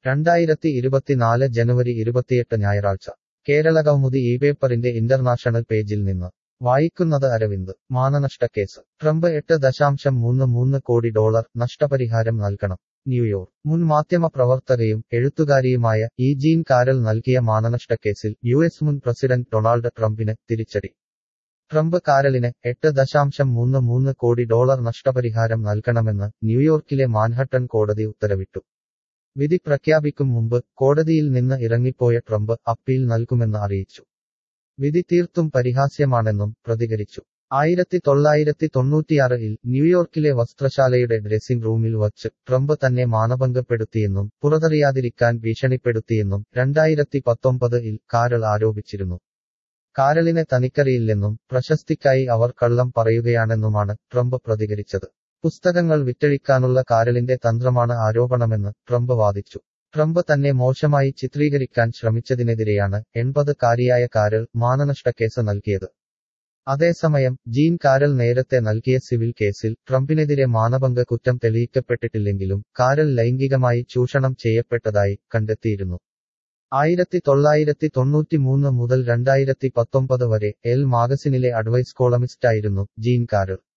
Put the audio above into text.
രണ്ടായിരത്തി ഇരുപത്തിനാല് ജനുവരി ഇരുപത്തിയെട്ട് ഞായറാഴ്ച കേരള കൗമുദി ഈ പേപ്പറിന്റെ ഇന്റർനാഷണൽ പേജിൽ നിന്ന് വായിക്കുന്നത് അരവിന്ദ് മാനനഷ്ടക്കേസ് ട്രംപ് എട്ട് ദശാംശം മൂന്ന് മൂന്ന് കോടി ഡോളർ നഷ്ടപരിഹാരം നൽകണം ന്യൂയോർക്ക് മുൻ മാധ്യമപ്രവർത്തകയും എഴുത്തുകാരിയുമായ ഇ ജീൻ കാരൽ നൽകിയ മാനനഷ്ടക്കേസിൽ യു എസ് മുൻ പ്രസിഡന്റ് ഡൊണാൾഡ് ട്രംപിന് തിരിച്ചടി ട്രംപ് കാരലിന് എട്ട് ദശാംശം മൂന്ന് മൂന്ന് കോടി ഡോളർ നഷ്ടപരിഹാരം നൽകണമെന്ന് ന്യൂയോർക്കിലെ മാൻഹട്ടൺ കോടതി ഉത്തരവിട്ടു വിധി പ്രഖ്യാപിക്കും മുമ്പ് കോടതിയിൽ നിന്ന് ഇറങ്ങിപ്പോയ ട്രംപ് അപ്പീൽ നൽകുമെന്ന് അറിയിച്ചു വിധി തീർത്തും പരിഹാസ്യമാണെന്നും പ്രതികരിച്ചു ആയിരത്തി തൊള്ളായിരത്തി തൊണ്ണൂറ്റിയാറിൽ ന്യൂയോർക്കിലെ വസ്ത്രശാലയുടെ ഡ്രസ്സിംഗ് റൂമിൽ വച്ച് ട്രംപ് തന്നെ മാനഭംഗപ്പെടുത്തിയെന്നും പുറത്തറിയാതിരിക്കാൻ ഭീഷണിപ്പെടുത്തിയെന്നും രണ്ടായിരത്തി പത്തൊമ്പതിൽ കാരൾ ആരോപിച്ചിരുന്നു കാരളിനെ തനിക്കറിയില്ലെന്നും പ്രശസ്തിക്കായി അവർ കള്ളം പറയുകയാണെന്നുമാണ് ട്രംപ് പ്രതികരിച്ചത് പുസ്തകങ്ങൾ വിറ്റഴിക്കാനുള്ള കാരലിന്റെ തന്ത്രമാണ് ആരോപണമെന്ന് ട്രംപ് വാദിച്ചു ട്രംപ് തന്നെ മോശമായി ചിത്രീകരിക്കാൻ ശ്രമിച്ചതിനെതിരെയാണ് എൺപത് കാരിയായ കാരൽ മാനനഷ്ടക്കേസ് നൽകിയത് അതേസമയം ജീൻ കാരൽ നേരത്തെ നൽകിയ സിവിൽ കേസിൽ ട്രംപിനെതിരെ മാനഭംഗ കുറ്റം തെളിയിക്കപ്പെട്ടിട്ടില്ലെങ്കിലും കാരൽ ലൈംഗികമായി ചൂഷണം ചെയ്യപ്പെട്ടതായി കണ്ടെത്തിയിരുന്നു ആയിരത്തി തൊള്ളായിരത്തി തൊണ്ണൂറ്റിമൂന്ന് മുതൽ രണ്ടായിരത്തി പത്തൊമ്പത് വരെ എൽ മാഗസിനിലെ അഡ്വൈസ് കോളമിസ്റ്റായിരുന്നു ജീൻ കാരൽ